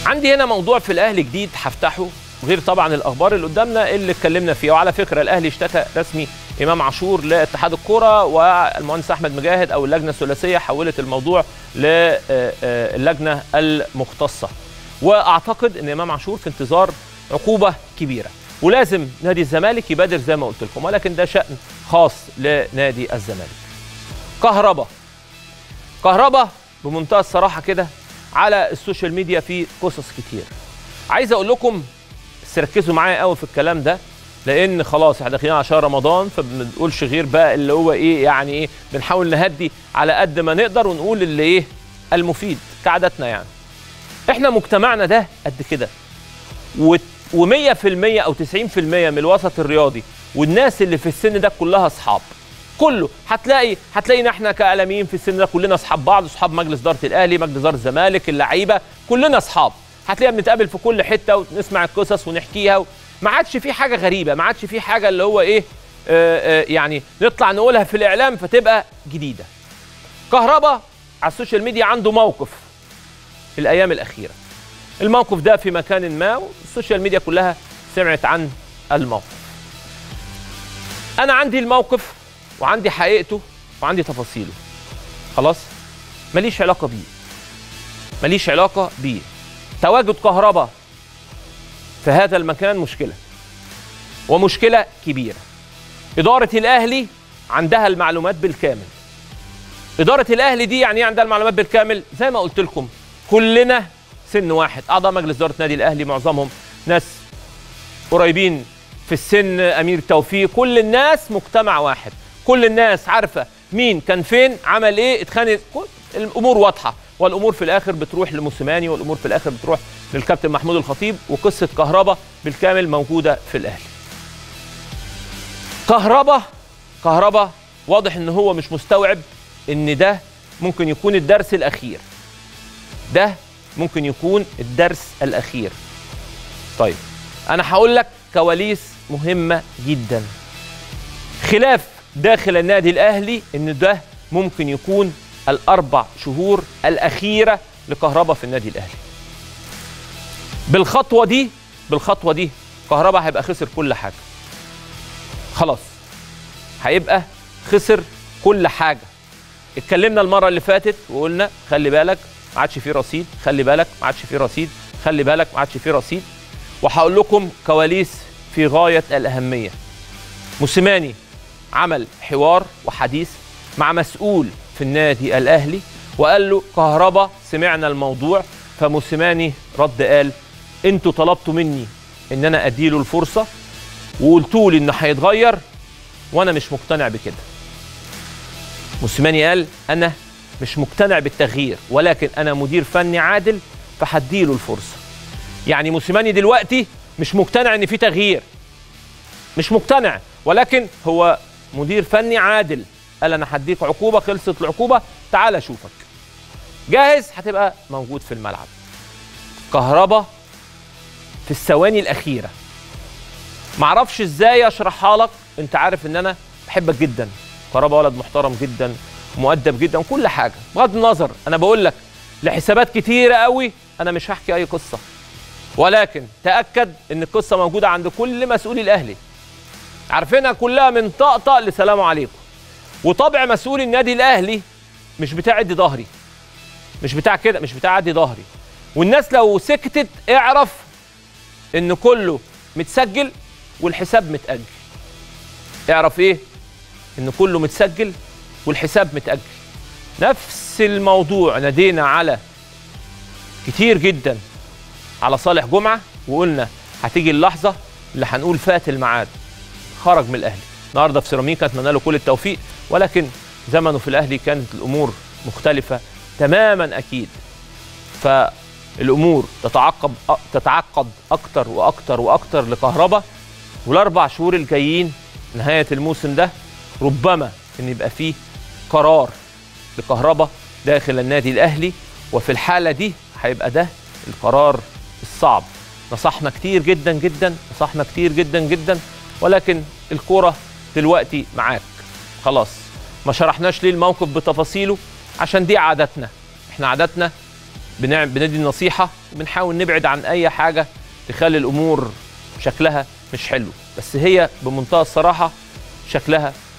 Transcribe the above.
عندي هنا موضوع في الاهلي جديد هفتحه غير طبعا الاخبار اللي قدامنا اللي اتكلمنا فيها وعلى فكره الاهلي اشتكى رسمي امام عاشور لاتحاد الكره والمهندس احمد مجاهد او اللجنه الثلاثيه حولت الموضوع للجنه المختصه واعتقد ان امام عاشور في انتظار عقوبه كبيره ولازم نادي الزمالك يبادر زي ما قلت لكم ولكن ده شان خاص لنادي الزمالك كهربا كهربا بمنتهى الصراحه كده على السوشيال ميديا في قصص كتير عايز اقول لكم بس ركزوا معايا قوي في الكلام ده لان خلاص احنا داخلين على شهر رمضان فما بنقولش غير بقى اللي هو ايه يعني ايه بنحاول نهدي على قد ما نقدر ونقول اللي ايه المفيد كعادتنا يعني احنا مجتمعنا ده قد كده و و100% او 90% من الوسط الرياضي والناس اللي في السن ده كلها اصحاب كله هتلاقي هتلاقينا احنا كاعلاميين في السن ده كلنا اصحاب بعض اصحاب مجلس اداره الاهلي مجلس اداره الزمالك اللعيبه كلنا اصحاب هتلاقينا بنتقابل في كل حته ونسمع القصص ونحكيها و... ما عادش في حاجه غريبه ما عادش في حاجه اللي هو ايه آه آه يعني نطلع نقولها في الاعلام فتبقى جديده كهربا على السوشيال ميديا عنده موقف في الايام الاخيره الموقف ده في مكان ما والسوشيال ميديا كلها سمعت عن الموقف انا عندي الموقف وعندي حقيقته وعندي تفاصيله خلاص ماليش علاقه بيه ماليش علاقه بيه تواجد كهرباء في هذا المكان مشكله ومشكله كبيره اداره الاهلي عندها المعلومات بالكامل اداره الاهلي دي يعني ايه عندها المعلومات بالكامل زي ما قلت لكم كلنا سن واحد اعضاء مجلس اداره النادي الاهلي معظمهم ناس قريبين في السن امير توفيق كل الناس مجتمع واحد كل الناس عارفه مين كان فين عمل ايه اتخانق الامور واضحه والامور في الاخر بتروح لموسيماني والامور في الاخر بتروح للكابتن محمود الخطيب وقصه كهربا بالكامل موجوده في الاهلي كهربا كهربا واضح ان هو مش مستوعب ان ده ممكن يكون الدرس الاخير ده ممكن يكون الدرس الاخير طيب انا هقول لك كواليس مهمه جدا خلاف داخل النادي الاهلي ان ده ممكن يكون الاربع شهور الاخيره لكهربا في النادي الاهلي بالخطوه دي بالخطوه دي كهربا هيبقى خسر كل حاجه خلاص هيبقى خسر كل حاجه اتكلمنا المره اللي فاتت وقلنا خلي بالك ما عادش فيه رصيد خلي بالك ما عادش فيه رصيد خلي بالك ما عادش فيه رصيد وهقول لكم كواليس في غايه الاهميه موسيماني عمل حوار وحديث مع مسؤول في النادي الاهلي وقال له كهربا سمعنا الموضوع فموسيماني رد قال انتوا طلبتوا مني ان انا اديله الفرصه وقلتوا لي انه هيتغير وانا مش مقتنع بكده موسيماني قال انا مش مقتنع بالتغيير ولكن انا مدير فني عادل فهديله الفرصه يعني موسيماني دلوقتي مش مقتنع ان في تغيير مش مقتنع ولكن هو مدير فني عادل قال انا هديك عقوبه خلصت العقوبه تعال اشوفك جاهز هتبقى موجود في الملعب كهربا في الثواني الاخيره معرفش ازاي اشرحها لك انت عارف ان انا بحبك جدا كهربا ولد محترم جدا مؤدب جدا كل حاجه بغض النظر انا بقول لك لحسابات كتيره قوي انا مش هحكي اي قصه ولكن تاكد ان القصه موجوده عند كل مسؤولي الاهلي عارفينها كلها من طقطق لسلام عليكم وطبع مسؤول النادي الاهلي مش بتاع ادي ظهري مش بتاع كده مش بتاع ادي ظهري والناس لو سكتت اعرف ان كله متسجل والحساب متاجل اعرف ايه ان كله متسجل والحساب متاجل نفس الموضوع نادينا على كتير جدا على صالح جمعه وقلنا هتيجي اللحظه اللي هنقول فات الميعاد خرج من الاهلي النهارده في سيراميكا اتمنى له كل التوفيق ولكن زمنه في الاهلي كانت الامور مختلفه تماما اكيد فالامور تتعقب تتعقد اكتر واكتر واكتر لكهربا والاربع شهور الجايين نهايه الموسم ده ربما ان يبقى فيه قرار لكهربا داخل النادي الاهلي وفي الحاله دي هيبقى ده القرار الصعب نصحنا كتير جدا جدا نصحنا كتير جدا جدا ولكن الكرة دلوقتي معاك خلاص ما شرحناش ليه الموقف بتفاصيله عشان دي عاداتنا احنا عاداتنا بنعم بندي النصيحه وبنحاول نبعد عن اي حاجه تخلي الامور شكلها مش حلو بس هي بمنتهى الصراحه شكلها